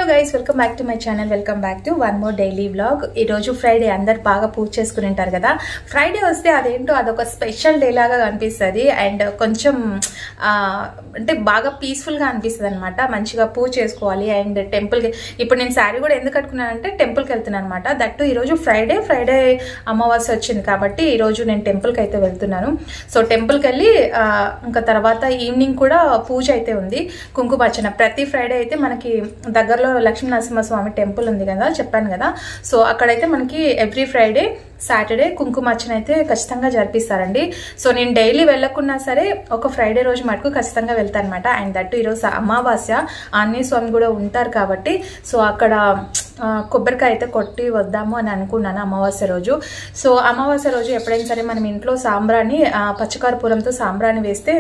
hello guys welcome back to my channel welcome back to one more daily vlog ఈ రోజు Friday అందరు బాగా పూజ చేసుకుని ఉంటారు కదా ఫ్రైడే వస్తే అదేంటో అదొక స్పెషల్ డే లాగా కనిపిస్తుంది అండ్ కొంచెం ఆ, అంటే బాగా పీస్ఫుల్ గా అనిపిస్తుంది అనమాట మంచిగా పూజ చేసుకోవాలి అండ్ టెంపుల్ ఇప్పుడు నేను శారీ కూడా ఎందుకు కట్టుకున్నానంటే టెంపుల్ కి వెళ్తున్నాను అనమాట దట్టు ఈ రోజు ఫ్రైడే ఫ్రైడే అమావాస్య వచ్చింది కాబట్టి ఈ రోజు నేను టెంపుల్ కి అయితే వెళ్తున్నాను సో టెంపుల్ కి వెళ్ళి ఆ, ఇంకా తర్వాత ఈవినింగ్ కూడా పూజ అయితే ఉంది కుంకుమార్చన ప్రతి ఫ్రైడే అయితే మనకి దగ్గరలో లక్ష్మీ నరసింహస్వామి టెంపుల్ ఉంది కదా చెప్పాను కదా సో అక్కడైతే మనకి ఎవ్రీ ఫ్రైడే సాటర్డే కుంకుమార్చన అయితే ఖచ్చితంగా జరిపిస్తారండి సో నేను డైలీ వెళ్ళకున్నా సరే ఒక ఫ్రైడే రోజు మటుకు ఖచ్చితంగా వెళ్తాను అనమాట అండ్ దట్టు ఈరోజు అమావాస్య ఆంజనేయ స్వామి కూడా ఉంటారు కాబట్టి సో అక్కడ ఆ, కొబ్బరికాయ అయితే కొట్టి వద్దాము అని అనుకున్నాను అమావాస్య రోజు సో అమావాస్య రోజు ఎప్పుడైనా సరే మనం ఇంట్లో సాంబ్రాన్ని ఆ, పచ్చకర్పూరంతో సాంబ్రాన్ని వేస్తే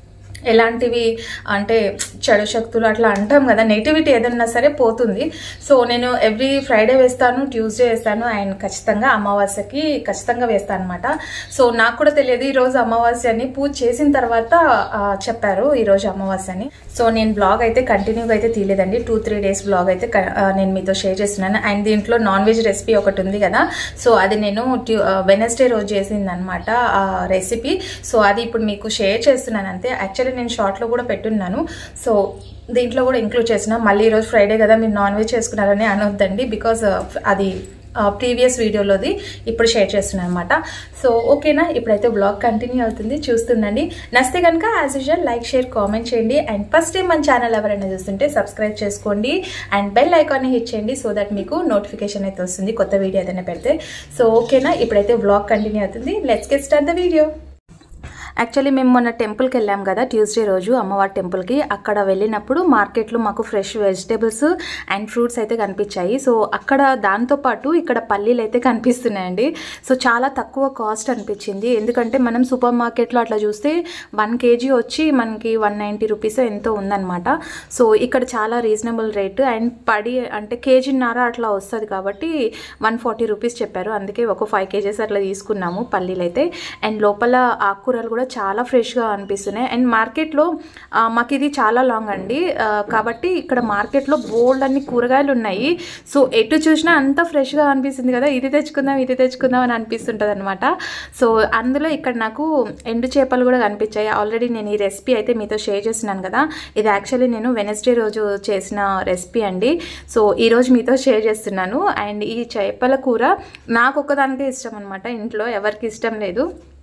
ఎలాంటివి అంటే చెడు శక్తులు అట్లా అంటాం కదా నెగిటివిటీ ఏదన్నా సరే పోతుంది సో నేను ఎవ్రీ ఫ్రైడే వేస్తాను ట్యూస్డే వేస్తాను అండ్ ఖచ్చితంగా అమావాస్యకి ఖచ్చితంగా వేస్తాను అనమాట సో నాకు కూడా తెలియదు ఈ రోజు అమావాస్య అని పూజ చేసిన తర్వాత ఆ, చెప్పారు ఈ రోజు అమావాస్య అని సో నేను బ్లాగ్ అయితే కంటిన్యూగా అయితే తీయలేదండి టూ త్రీ డేస్ బ్లాగ్ అయితే క- ఆ, నేను మీతో షేర్ చేస్తున్నాను అండ్ దీంట్లో నాన్ వెజ్ రెసిపీ ఒకటి ఉంది కదా సో అది నేను వెనస్డే రోజు చేసింది అనమాట ఆ రెసిపీ సో అది ఇప్పుడు మీకు షేర్ చేస్తున్నాను అంతే యాక్చువల్లీ నేను షార్ట్లో కూడా పెట్టున్నాను సో దీంట్లో కూడా ఇంక్లూడ్ చేసిన మళ్ళీ ఈరోజు ఫ్రైడే కదా మీరు నాన్ వెజ్ చేసుకున్నారని అనొద్దండి బికాజ్ అది ప్రీవియస్ వీడియోలోది ఇప్పుడు షేర్ చేస్తున్నాను అనమాట సో ఓకేనా ఇప్పుడైతే బ్లాగ్ కంటిన్యూ అవుతుంది చూస్తుండండి నస్తే కనుక as usual like share comment చేయండి అండ్ ఫస్ట్ టైం మన ఛానల్ ఎవరైనా చూస్తుంటే సబ్స్క్రైబ్ చేసుకోండి అండ్ బెల్ ఐకాన్ని హిట్ చేయండి సో దట్ మీకు నోటిఫికేషన్ అయితే వస్తుంది కొత్త వీడియో ఏదైనా పెడితే సో ఓకేనా ఇప్పుడైతే బ్లాగ్ కంటిన్యూ అవుతుంది let's get start the video actually మేము మొన్న టెంపుల్కి వెళ్ళాం కదా ట్యూస్డే రోజు అమ్మవారి టెంపుల్కి అక్కడ వెళ్ళినప్పుడు మార్కెట్లో మాకు ఫ్రెష్ వెజిటేబుల్స్ అండ్ ఫ్రూట్స్ అయితే కనిపించాయి సో అక్కడ దాంతోపాటు ఇక్కడ పల్లీలు అయితే కనిపిస్తున్నాయండి సో చాలా తక్కువ కాస్ట్ అనిపించింది ఎందుకంటే మనం సూపర్ మార్కెట్లో అట్లా చూస్తే వన్ కేజీ వచ్చి మనకి వన్ నైంటీ రూపీస్ ఎంతో ఉందన్నమాట సో ఇక్కడ చాలా రీజనబుల్ రేటు అండ్ పడి అంటే కేజీన్నర అట్లా వస్తుంది కాబట్టి వన్ ఫార్టీ రూపీస్ చెప్పారు అందుకే ఒక ఫైవ్ కేజెస్ అట్లా తీసుకున్నాము పల్లీలు అయితే అండ్ లోపల ఆకుకూరలు కూడా చాలా ఫ్రెష్గా అనిపిస్తున్నాయి అండ్ మార్కెట్లో ఆ, మాకు ఇది చాలా లాంగ్ అండి ఆ, కాబట్టి ఇక్కడ మార్కెట్లో బోల్డ్ అన్ని కూరగాయలు ఉన్నాయి సో ఎటు చూసినా అంత ఫ్రెష్గా అనిపిస్తుంది కదా ఇది తెచ్చుకుందాం ఇది తెచ్చుకుందాం అని అనిపిస్తుంటుంది అనమాట సో అందులో ఇక్కడ నాకు ఎండు చేపలు కూడా కనిపించాయి ఆల్రెడీ నేను ఈ రెసిపీ అయితే మీతో షేర్ చేస్తున్నాను కదా ఇది యాక్చువల్లీ నేను వెనస్డే రోజు చేసిన రెసిపీ అండి సో ఈరోజు మీతో షేర్ చేస్తున్నాను అండ్ ఈ చేపల కూర నాకు ఒక్కదానికే ఇష్టం అనమాట ఇంట్లో ఎవరికి ఇష్టం లేదు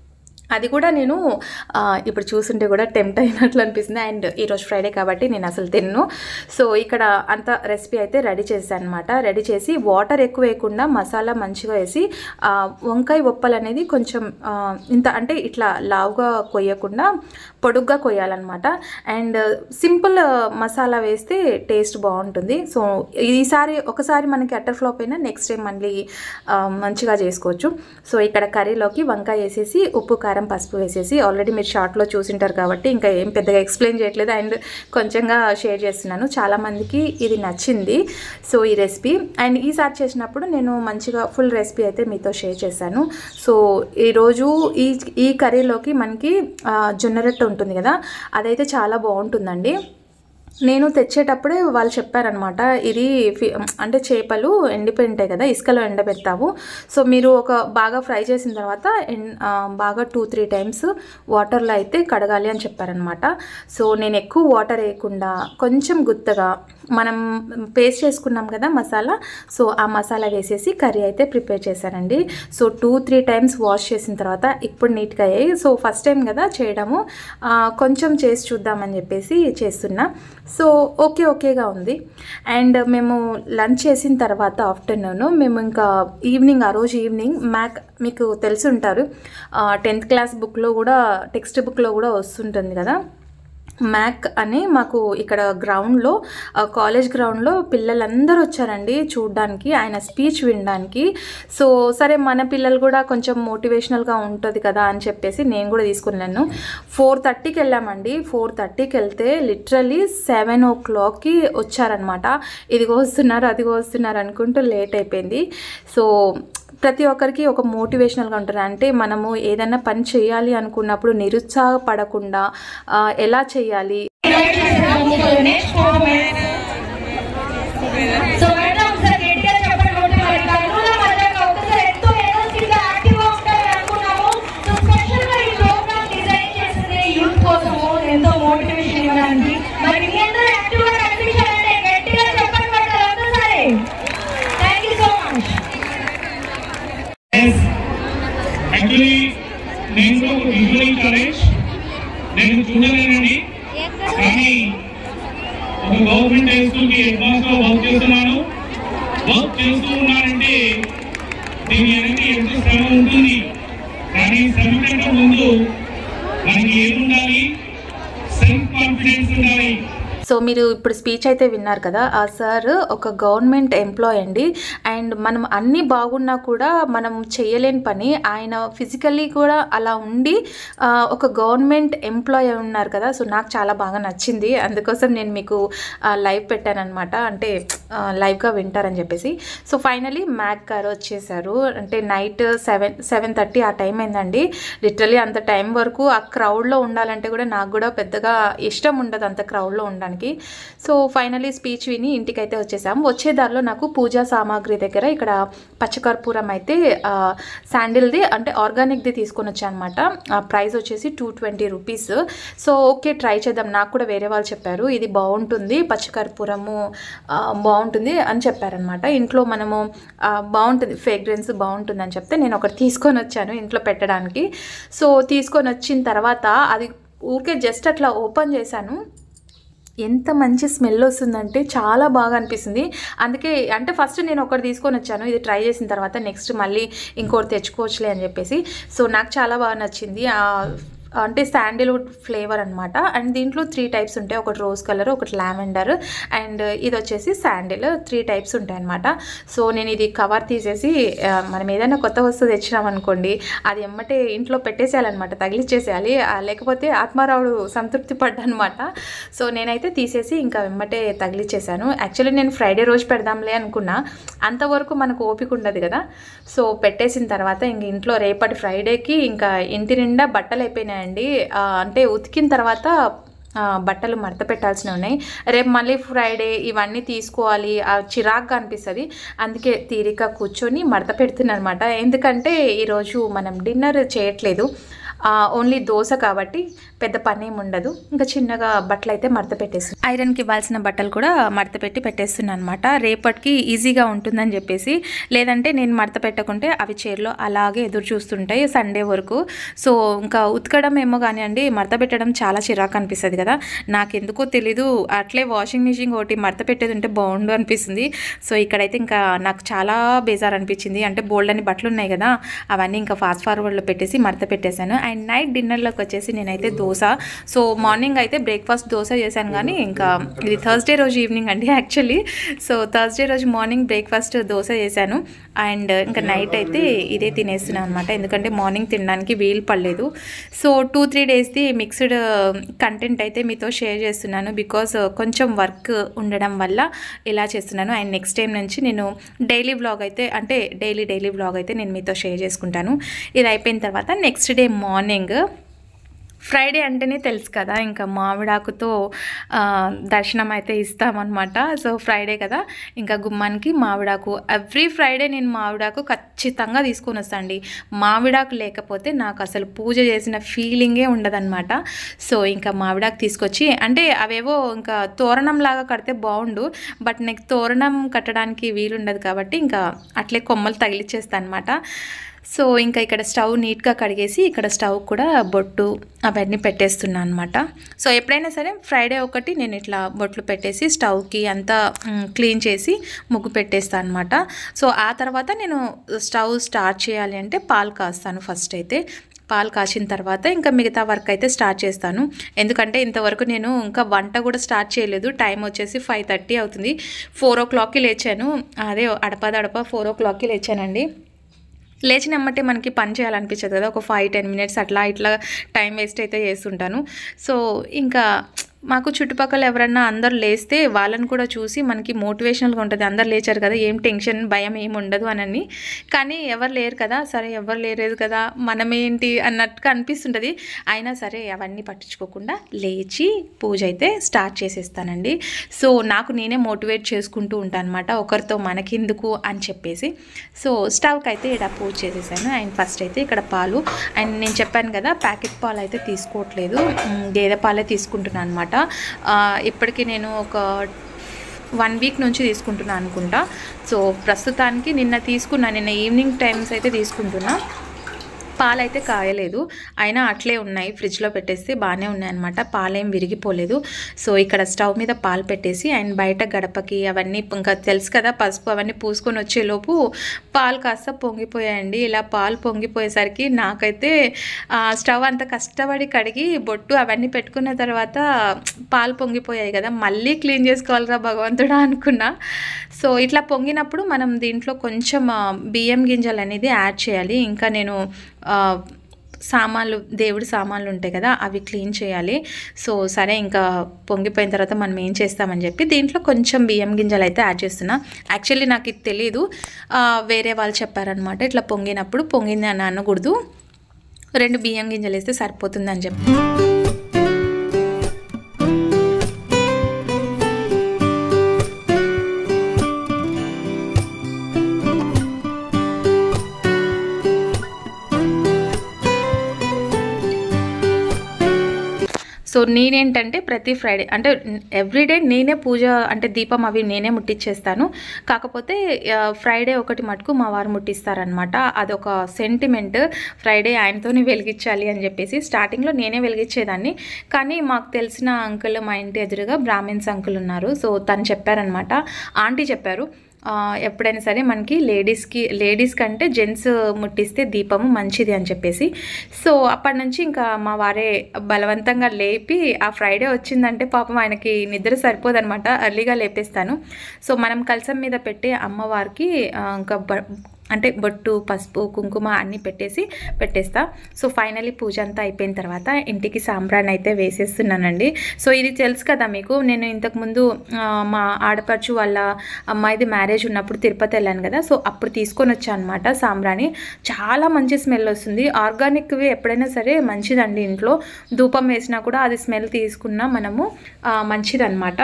అది కూడా నేను ఆ, ఇప్పుడు చూస్తుంటే కూడా టెంప్ట్ అయినట్లు అనిపిస్తుంది అండ్ ఈరోజు ఫ్రైడే కాబట్టి నేను అసలు తిన్ను సో ఇక్కడ అంత రెసిపీ అయితే రెడీ చేశాను అనమాట రెడీ చేసి వాటర్ ఎక్కువ వేయకుండా మసాలా మంచిగా వేసి ఆ, వంకాయ ఒప్పలు అనేది కొంచెం ఆ, ఇంత అంటే ఇట్లా లావుగా కొయ్యకుండా పొడుగ్గా కొయ్యాలన్నమాట అండ్ సింపుల్ మసాలా వేస్తే టేస్ట్ బాగుంటుంది సో ఈసారి ఒకసారి మనకి అట్టర్ ఫ్లాప్ అయినా నెక్స్ట్ టైం మళ్ళీ ఆ, మంచిగా చేసుకోవచ్చు సో ఇక్కడ కర్రీలోకి వంకాయ వేసేసి ఉప్పు కారం పసుపు వేసేసి ఆల్రెడీ మీరు షార్ట్లో చూసింటారు కాబట్టి ఇంకా ఏం పెద్దగా ఎక్స్ప్లెయిన్ చేయట్లేదు అండ్ కొంచెంగా షేర్ చేస్తున్నాను చాలామందికి ఇది నచ్చింది సో ఈ రెసిపీ అండ్ ఈసారి చేసినప్పుడు నేను మంచిగా ఫుల్ రెసిపీ అయితే మీతో షేర్ చేశాను సో ఈరోజు ఈ ఈ కర్రీలోకి మనకి ఆ, జొన్న రొట్టె ఉంటుంది కదా అదైతే చాలా బాగుంటుందండి నేను తెచ్చేటప్పుడే వాళ్ళు చెప్పారనమాట ఇది ఫి- అంటే చేపలు ఎండిపోయి ఉంటాయి కదా ఇసుకలో ఎండబెడతావు సో మీరు ఒక బాగా ఫ్రై చేసిన తర్వాత ఎన్- ఆ, బాగా టూ త్రీ టైమ్స్ వాటర్లో అయితే కడగాలి అని చెప్పారనమాట సో నేను ఎక్కువ వాటర్ వేయకుండా కొంచెం గుత్తగా మనం పేస్ట్ చేసుకున్నాం కదా మసాలా సో ఆ మసాలా వేసేసి కర్రీ అయితే ప్రిపేర్ చేశానండి so two three times wash చేసిన తర్వాత ఇప్పుడు నీట్గా అయ్యాయి సో ఫస్ట్ టైం కదా చేయడము ఆ, కొంచెం చేసి చూద్దామని చెప్పేసి చేస్తున్నా సో ఓకే ఓకేగా ఉంది అండ్ మేము లంచ్ చేసిన తర్వాత ఆఫ్టర్నూన్ మేము ఇంకా ఈవినింగ్ ఆ రోజు ఈవినింగ్ మ్యాక్ మీకు తెలిసి ఉంటారు టెన్త్ క్లాస్ బుక్లో కూడా టెక్స్ట్ బుక్లో కూడా వస్తుంటుంది కదా మ్యాక్ అని మాకు ఇక్కడ గ్రౌండ్లో ఆ, కాలేజ్ గ్రౌండ్లో పిల్లలందరూ వచ్చారండి చూడడానికి ఆయన స్పీచ్ వినడానికి సో సరే మన పిల్లలు కూడా కొంచెం మోటివేషనల్గా ఉంటుంది కదా అని చెప్పేసి నేను కూడా తీసుకున్నాను ఫోర్ థర్టీకి వెళ్ళామండి ఫోర్ థర్టీకి వెళ్తే లిటరలీ సెవెన్ ఓ క్లాక్కి వచ్చారనమాట ఇదిగో వస్తున్నారు అదిగో వస్తున్నారు అనుకుంటూ లేట్ అయిపోయింది సో ప్రతి ఒక్కరికి ఒక మోటివేషనల్గా ఉంటుంది అంటే మనము ఏదైనా పని చేయాలి అనుకున్నప్పుడు నిరుత్సాహపడకుండా ఆ, ఎలా చేయాలి గవర్నమెంట్ హై స్కూల్ కి అడ్వాన్స్ గా వర్క్ చేస్తున్నాను వర్క్ చేస్తూ ఉన్నానంటే దీని వెనక ఎంత శ్రమ ఉంటుంది కానీ శ్రమ కంటే ముందు మనకి ఏముండాలి సెల్ఫ్ కాన్ఫిడెన్స్ ఉండాలి సో మీరు ఇప్పుడు స్పీచ్ అయితే విన్నారు కదా ఆ సార్ ఒక గవర్నమెంట్ ఎంప్లాయ్ అండి అండ్ మనం అన్నీ బాగున్నా కూడా మనం చేయలేని పని ఆయన ఫిజికల్లీ కూడా అలా ఉండి ఆ, ఒక గవర్నమెంట్ ఎంప్లాయ్ ఉన్నారు కదా సో నాకు చాలా బాగా నచ్చింది అందుకోసం నేను మీకు లైవ్ పెట్టానమాట అంటే ఆ, లైవ్గా వింటారని చెప్పేసి సో ఫైనలీ మ్యాక్ గారు వచ్చేసారు అంటే నైట్ సెవెన్ సెవెన్ థర్టీ ఆ టైం అయిందండి లిటరలీ అంత టైం వరకు ఆ క్రౌడ్లో ఉండాలంటే కూడా నాకు కూడా పెద్దగా ఇష్టం ఉండదు అంత క్రౌడ్లో ఉండడానికి సో ఫైనలీ స్పీచ్ విని ఇంటికైతే వచ్చేసాం వచ్చే దారిలో నాకు పూజా సామాగ్రి దగ్గర ఇక్కడ పచ్చకర్పూరం అయితే ఆ, శాండిల్ది అంటే ఆర్గానిక్ది తీసుకొని వచ్చాను అనమాట ఆ ప్రైస్ వచ్చేసి two twenty rupees so okay try చేద్దాం నాకు కూడా వేరే వాళ్ళు చెప్పారు ఇది బాగుంటుంది పచ్చకర్పూరము ఆ, బాగుంటుంది అని చెప్పారనమాట ఇంట్లో మనము ఆ, బాగుంటుంది ఫ్రేగ్రెన్స్ బాగుంటుంది అని చెప్తే నేను ఒకటి తీసుకొని వచ్చాను ఇంట్లో పెట్టడానికి సో తీసుకొని వచ్చిన తర్వాత అది ఊరికే జస్ట్ అట్లా ఓపెన్ చేశాను ఎంత మంచి స్మెల్ వస్తుందంటే చాలా బాగా అనిపిస్తుంది అందుకే అంటే ఫస్ట్ నేను ఒకటి తీసుకొని వచ్చాను ఇది ట్రై చేసిన తర్వాత నెక్స్ట్ మళ్ళీ ఇంకోటి తెచ్చుకోవచ్చులే అని చెప్పేసి సో నాకు చాలా బాగా నచ్చింది ఆ అంటే శాండిల్వుడ్ ఫ్లేవర్ అనమాట అండ్ దీంట్లో త్రీ టైప్స్ ఉంటాయి ఒకటి రోజ్ కలర్ ఒకటి లావెండర్ అండ్ ఇది వచ్చేసి శాండిల్ త్రీ టైప్స్ ఉంటాయి అనమాట సో నేను ఇది కవర్ తీసేసి ఆ, మనం ఏదైనా కొత్త వస్తువు తెచ్చినాం అనుకోండి అది ఎమ్మటే ఇంట్లో పెట్టేసేయాలన్నమాట తగిలిచ్చేసేయాలి ఆ, లేకపోతే ఆత్మారావుడు సంతృప్తి పడ్డనమాట సో నేనైతే తీసేసి ఇంకా వెమ్మటే తగిలిచ్చేసాను యాక్చువల్లీ నేను ఫ్రైడే రోజు పెడదాంలే అనుకున్నా అంతవరకు మనకు ఓపిక ఉండదు కదా సో పెట్టేసిన తర్వాత ఇంక ఇంట్లో రేపటి ఫ్రైడేకి ఇంకా ఇంటి నిండా బట్టలు అయిపోయినాయండి ఆ, అంటే ఉతికిన తర్వాత ఆ, బట్టలు మడత పెట్టాల్సినవి ఉన్నాయి రేపు మళ్ళీ ఫ్రైడే ఇవన్నీ తీసుకోవాలి ఆ చిరాగ్గా అనిపిస్తుంది అందుకే తీరిక కూర్చొని మడత పెడుతున్నాను అనమాట ఎందుకంటే ఈరోజు మనం డిన్నర్ చేయట్లేదు ఓన్లీ దోశ కాబట్టి పెద్ద పని ఏమి ఉండదు ఇంకా చిన్నగా బట్టలు అయితే మడత పెట్టేస్తుంది ఐరన్కి ఇవ్వాల్సిన బట్టలు కూడా మడత పెట్టి పెట్టేస్తున్నాను అనమాట రేపటికి ఈజీగా ఉంటుందని చెప్పేసి లేదంటే నేను మడత పెట్టకుంటే అవి చీరలో అలాగే ఎదురు చూస్తుంటాయి సండే వరకు సో ఇంకా ఉతకడం ఏమో కానివ్వండి మడత పెట్టడం చాలా చిరాకు అనిపిస్తుంది కదా నాకెందుకో తెలీదు అట్లే వాషింగ్ మిషన్ ఒకటి మడత పెట్టేది ఉంటే బాగుండు అనిపిస్తుంది సో ఇక్కడైతే ఇంకా నాకు చాలా బేజార్ అనిపించింది అంటే బోల్డ్ అని బట్టలు ఉన్నాయి కదా అవన్నీ ఇంకా ఫాస్ట్ ఫార్వర్డ్లో పెట్టేసి మడత పెట్టేశాను అండ్ నైట్ డిన్నర్లోకి వచ్చేసి నేనైతే దోశ సో మార్నింగ్ అయితే బ్రేక్ఫాస్ట్ దోశ చేశాను కానీ ఇంకా ఇది థర్స్డే రోజు ఈవినింగ్ అండి యాక్చువల్లీ సో థర్స్డే రోజు మార్నింగ్ బ్రేక్ఫాస్ట్ దోశ చేశాను అండ్ ఇంకా నైట్ అయితే ఇదే తినేస్తున్నాను అనమాట ఎందుకంటే మార్నింగ్ తినడానికి వీలు పడలేదు సో టూ త్రీ డేస్ది మిక్స్డ్ కంటెంట్ అయితే మీతో షేర్ చేస్తున్నాను బికాస్ కొంచెం వర్క్ ఉండడం వల్ల ఇలా చేస్తున్నాను అండ్ నెక్స్ట్ టైం నుంచి నేను డైలీ బ్లాగ్ అయితే అంటే డైలీ డైలీ బ్లాగ్ అయితే నేను మీతో షేర్ చేసుకుంటాను ఇది అయిపోయిన తర్వాత నెక్స్ట్ డే మార్నింగ్ ఫ్రైడే అంటేనే తెలుసు కదా ఇంకా మామిడాకుతో ఆ, దర్శనం అయితే ఇస్తామన్నమాట సో ఫ్రైడే కదా ఇంకా గుమ్మానికి మామిడాకు ఎవ్రీ ఫ్రైడే నేను మామిడాకు ఖచ్చితంగా తీసుకొని వస్తాండి మామిడాకు లేకపోతే నాకు అసలు పూజ చేసిన ఫీలింగే ఉండదన్నమాట సో ఇంకా మామిడాకు తీసుకొచ్చి అంటే అవేవో ఇంకా తోరణం లాగా కడితే బాగుండు బట్ నాకు తోరణం కట్టడానికి వీలుండదు కాబట్టి ఇంకా అట్లే కొమ్మలు తగిలిచ్చేస్తాను అనమాట సో ఇంకా ఇక్కడ స్టవ్ నీట్గా కడిగేసి ఇక్కడ స్టవ్ కూడా బొట్టు అవన్నీ పెట్టేస్తున్నాను అనమాట సో ఎప్పుడైనా సరే ఫ్రైడే ఒకటి నేను ఇట్లా బొట్లు పెట్టేసి స్టవ్కి అంతా మ్, క్లీన్ చేసి ముగ్గు పెట్టేస్తాను అనమాట సో ఆ తర్వాత నేను స్టవ్ స్టార్ట్ చేయాలి అంటే పాలు కాస్తాను ఫస్ట్ అయితే పాలు కాసిన తర్వాత ఇంకా మిగతా వర్క్ అయితే స్టార్ట్ చేస్తాను ఎందుకంటే ఇంతవరకు నేను ఇంకా వంట కూడా స్టార్ట్ చేయలేదు టైం వచ్చేసి ఫైవ్ థర్టీ అవుతుంది ఫోర్ ఓ క్లాక్కి లేచాను అదే అడపదడప ఫోర్ ఓ క్లాక్కి లేచానండి లేచినమ్మటే మనకి పని చేయాలనిపించదు కదా ఒక ఫైవ్ టెన్ మినిట్స్ అట్లా ఇట్లా టైం వేస్ట్ అయితే చేస్తుంటాను సో ఇంకా మాకు చుట్టుపక్కల ఎవరన్నా అందరు లేస్తే వాళ్ళని కూడా చూసి మనకి మోటివేషనల్గా ఉంటుంది అందరు లేచారు కదా ఏం టెన్షన్ భయం ఏం ఉండదు అనని కానీ ఎవరు లేరు కదా సరే ఎవరు లేరేది కదా మనమేంటి అన్నట్టుగా అనిపిస్తుంటుంది అయినా సరే అవన్నీ పట్టించుకోకుండా లేచి పూజ అయితే స్టార్ట్ చేసేస్తానండి సో నాకు నేనే మోటివేట్ చేసుకుంటూ ఉంటాను అనమాట ఒకరితో మనకెందుకు అని చెప్పేసి సో స్టవ్కి అయితే ఇక్కడ పూజ చేసేసాను అండ్ ఫస్ట్ అయితే ఇక్కడ పాలు అండ్ నేను చెప్పాను కదా ప్యాకెట్ పాలు అయితే తీసుకోవట్లేదు మ్, గేదె పాలే తీసుకుంటున్నాను అనమాట ఇప్పటికి నేను ఒక వన్ వీక్ నుంచి తీసుకుంటున్నాను అనుకుంటా సో ప్రస్తుతానికి నిన్న తీసుకున్నా నిన్న ఈవినింగ్ టైమ్స్ అయితే తీసుకుంటున్నా పాలైతే కాయలేదు అయినా అట్లే ఉన్నాయి ఫ్రిడ్జ్లో పెట్టేస్తే బాగానే ఉన్నాయన్నమాట పాలేం విరిగిపోలేదు సో ఇక్కడ స్టవ్ మీద పాలు పెట్టేసి అండ్ బయట గడపకి అవన్నీ ఇంకా తెలుసు కదా పసుపు అవన్నీ పూసుకొని వచ్చేలోపు పాలు కాస్త పొంగిపోయాయండి ఇలా పాలు పొంగిపోయేసరికి నాకైతే ఆ, స్టవ్ అంత కష్టపడి కడిగి బొట్టు అవన్నీ పెట్టుకున్న తర్వాత పాలు పొంగిపోయాయి కదా మళ్ళీ క్లీన్ చేసుకోవాలిరా భగవంతుడా అనుకున్నా సో ఇట్లా పొంగినప్పుడు మనం దీంట్లో కొంచెం ఆ, బియ్యం గింజలు అనేది యాడ్ చేయాలి ఇంకా నేను ఆ, సామాన్లు దేవుడి సామాన్లు ఉంటాయి కదా అవి క్లీన్ చేయాలి సో సరే ఇంకా పొంగిపోయిన తర్వాత మనం ఏం చేస్తామని చెప్పి దీంట్లో కొంచెం బియ్యం గింజలు అయితే యాడ్ చేస్తున్నా యాక్చువల్లీ నాకు ఇది తెలీదు ఆ, వేరే వాళ్ళు చెప్పారనమాట ఇట్లా పొంగినప్పుడు పొంగింది అని అనకూడదు రెండు బియ్యం గింజలు వేస్తే సరిపోతుందని చెప్పి సో నేనేంటంటే ప్రతి ఫ్రైడే అంటే ఎవ్రీడే నేనే పూజ అంటే దీపం అవి నేనే ముట్టించేస్తాను కాకపోతే ఆ, ఫ్రైడే ఒకటి మటుకు మా వారు ముట్టిస్తారనమాట అదొక సెంటిమెంట్ ఫ్రైడే ఆయనతోనే వెలిగించాలి అని చెప్పేసి స్టార్టింగ్లో నేనే వెలిగించేదాన్ని కానీ మాకు తెలిసిన అంకుల్ మా ఇంటి ఎదురుగా బ్రాహ్మిన్స్ అంకుల్ ఉన్నారు సో తను చెప్పారనమాట ఆంటీ చెప్పారు ఆ, ఎప్పుడైనా సరే మనకి లేడీస్కి లేడీస్ కంటే జెంట్స్ ముట్టిస్తే దీపము మంచిది అని చెప్పేసి సో అప్పటి నుంచి ఇంకా మా వారే బలవంతంగా లేపి ఆ ఫ్రైడే వచ్చిందంటే పాపం ఆయనకి నిద్ర సరిపోదనమాట ఎర్లీగా లేపేస్తాను సో మనం కలసం మీద పెట్టి అమ్మవారికి ఆ, ఇంకా బ- అంటే బొట్టు పసుపు కుంకుమ అన్నీ పెట్టేసి పెట్టేస్తా సో ఫైనలీ పూజ అంతా అయిపోయిన తర్వాత ఇంటికి సాంబ్రాన్ని అయితే వేసేస్తున్నానండి సో ఇది తెలుసు కదా మీకు నేను ఇంతకుముందు ఆ, మా ఆడపడుచు వాళ్ళ అమ్మాయిది మ్యారేజ్ ఉన్నప్పుడు తిరుపతి వెళ్ళాను కదా సో అప్పుడు తీసుకొని వచ్చాను అనమాట సాంబ్రాణి చాలా మంచి స్మెల్ వస్తుంది ఆర్గానిక్వి ఎప్పుడైనా సరే మంచిదండి ఇంట్లో ధూపం వేసినా కూడా అది స్మెల్ తీసుకున్నా మనము ఆ, మంచిదన్నమాట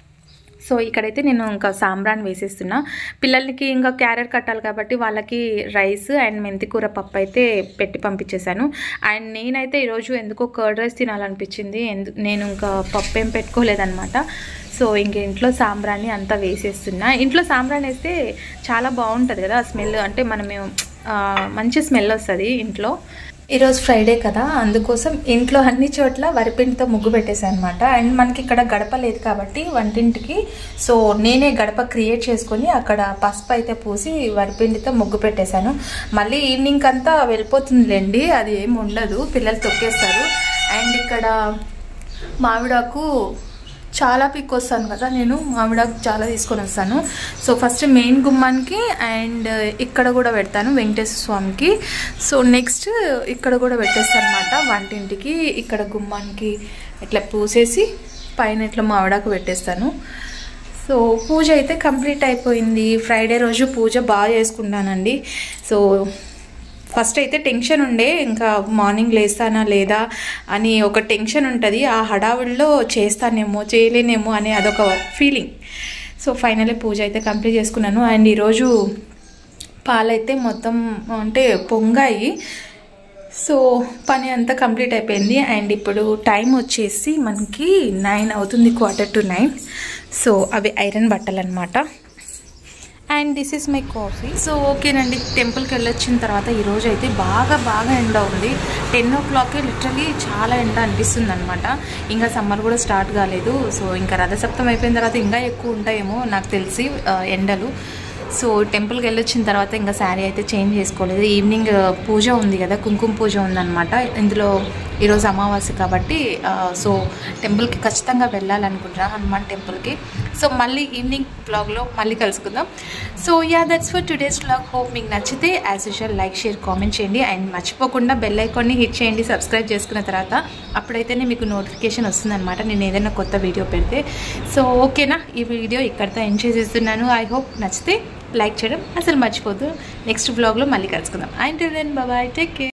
సో ఇక్కడైతే నేను ఇంకా సాంబ్రాన్ వేసేస్తున్నా పిల్లలకి ఇంకా క్యారెట్ కట్టాలి కాబట్టి వాళ్ళకి రైస్ అండ్ మెంతికూర పప్పు అయితే పెట్టి పంపించేశాను అండ్ నేనైతే ఈరోజు ఎందుకో కర్డ్ రైస్ తినాలనిపించింది ఎందు నేను ఇంకా పప్పు ఏం పెట్టుకోలేదన్నమాట సో ఇంక ఇంట్లో సాంబ్రాన్ని అంతా వేసేస్తున్నా ఇంట్లో సాంబ్రాన్ వేస్తే చాలా బాగుంటుంది కదా స్మెల్ అంటే మనము ఆ, మంచి స్మెల్ వస్తుంది ఇంట్లో ఈరోజు ఫ్రైడే కదా అందుకోసం ఇంట్లో అన్ని చోట్ల వరిపిండితో ముగ్గు పెట్టేశాను అనమాట అండ్ మనకి ఇక్కడ గడప లేదు కాబట్టి వంటింటికి సో నేనే గడప క్రియేట్ చేసుకొని అక్కడ పసుపు అయితే పూసి వరిపిండితో ముగ్గు పెట్టేశాను మళ్ళీ ఈవినింగ్ అంతా వెళ్ళిపోతుందిలేండి అది ఏం ఉండదు పిల్లలు తొక్కేస్తారు అండ్ ఇక్కడ మామిడాకు చాలా పిక్ వస్తాను కదా నేను మామిడాకు చాలా తీసుకొని వస్తాను సో ఫస్ట్ మెయిన్ గుమ్మానికి అండ్ ఇక్కడ కూడా పెడతాను వెంకటేశ్వర స్వామికి సో నెక్స్ట్ ఇక్కడ కూడా పెట్టేస్తాను అనమాట వంటింటికి ఇక్కడ గుమ్మానికి ఇట్లా పూసేసి పైన ఇట్లా మామిడాకు పెట్టేస్తాను సో పూజ అయితే కంప్లీట్ అయిపోయింది ఫ్రైడే రోజు పూజ బాగా చేసుకుంటానండి సో ఫస్ట్ అయితే టెన్షన్ ఉండే ఇంకా మార్నింగ్ లేస్తానా లేదా అని ఒక టెన్షన్ ఉంటుంది ఆ హడావుడిలో చేస్తానేమో చేయలేనేమో అనే అదొక ఫీలింగ్ సో ఫైనల్లీ పూజ అయితే కంప్లీట్ చేసుకున్నాను అండ్ ఈరోజు పాలైతే మొత్తం అంటే పొంగాయి సో పని అంతా కంప్లీట్ అయిపోయింది అండ్ ఇప్పుడు టైం వచ్చేసి మనకి నైన్ అవుతుంది క్వార్టర్ టు నైన్ సో అవి ఐరన్ బట్టలు అనమాట and this is my coffee so ఓకేనండి టెంపుల్కి వెళ్ళొచ్చిన తర్వాత ఈరోజు అయితే బాగా బాగా ఎండ ఉంది టెన్ ఓ క్లాక్కి లిటరలీ చాలా ఎండ అనిపిస్తుంది అనమాట ఇంకా సమ్మర్ కూడా స్టార్ట్ కాలేదు సో ఇంకా రథసప్తం అయిపోయిన తర్వాత ఇంకా ఎక్కువ ఉంటాయేమో నాకు తెలిసి ఆ, ఎండలు సో టెంపుల్కి వెళ్ళొచ్చిన తర్వాత ఇంకా శారీ అయితే చేంజ్ చేసుకోలేదు ఈవినింగ్ ఆ, పూజ ఉంది కదా కుంకుమ పూజ ఉందన్నమాట ఇందులో ఈరోజు అమావాస్య కాబట్టి ఆ, సో టెంపుల్కి ఖచ్చితంగా వెళ్ళాలనుకుంటున్నా హనుమాన్ టెంపుల్కి సో మళ్ళీ ఈవినింగ్ బ్లాగ్లో మళ్ళీ కలుసుకుందాం so ya that's for today's blog hope మీకు నచ్చితే as usual like share comment చేయండి అండ్ మర్చిపోకుండా బెల్ ఐకాన్ని హిట్ చేయండి సబ్స్క్రైబ్ చేసుకున్న తర్వాత అప్పుడైతేనే మీకు నోటిఫికేషన్ వస్తుందన్నమాట నేను ఏదైనా కొత్త వీడియో పెడితే సో ఓకేనా ఈ వీడియో ఇక్కడితో ఎంజాయ్ చేస్తున్నాను ఐ హోప్ నచ్చితే లైక్ చేయడం అసలు మర్చిపోద్దు నెక్స్ట్ బ్లాగ్లో మళ్ళీ కలుసుకుందాం and then bye take care